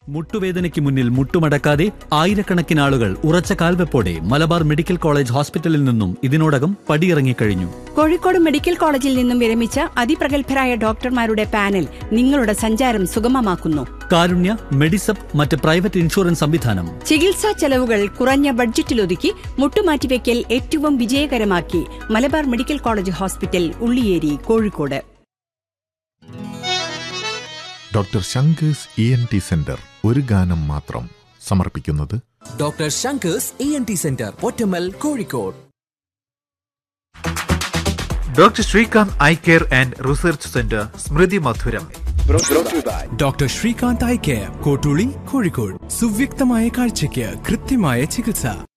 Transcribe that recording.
മുട്ടുവേദനയ്ക്ക് മുന്നിൽ മുട്ടുമടക്കാതെ ആയിരക്കണക്കിന് ആളുകൾ ഉറച്ച കാൽവെപ്പോടെ മലബാർ മെഡിക്കൽ കോളേജ് ഹോസ്പിറ്റലിൽ നിന്നും ഇതിനോടകം പടിയിറങ്ങിക്കഴിഞ്ഞു കോഴിക്കോട് മെഡിക്കൽ കോളേജിൽ നിന്നും വിരമിച്ച അതിപ്രഗത്ഭരായ ഡോക്ടർമാരുടെ പാനൽ നിങ്ങളുടെ സഞ്ചാരം സുഗമമാക്കുന്നു കാരുണ്യ മെഡിസപ്പ് മറ്റ് പ്രൈവറ്റ് ഇൻഷുറൻസ് സംവിധാനം ചികിത്സാ ചെലവുകൾ കുറഞ്ഞ ബഡ്ജറ്റിലൊതുക്കി മുട്ടുമാറ്റിവെക്കൽ ഏറ്റവും വിജയകരമാക്കി Malabar medical college hospital Ulliyeri Kozhikode doctor Shankar's E N T centre ഒരു ഗാനം മാത്രം സമർപ്പിക്കുന്നത് doctor Shankar's E N T centre Pottammal Kozhikode doctor Srikanth eye care and research centre Smriti Madhuram doctor Srikanth eye care Kottooli Kozhikode സുവ്യക്തമായ കാഴ്ചയ്ക്ക് കൃത്യമായ ചികിത്സ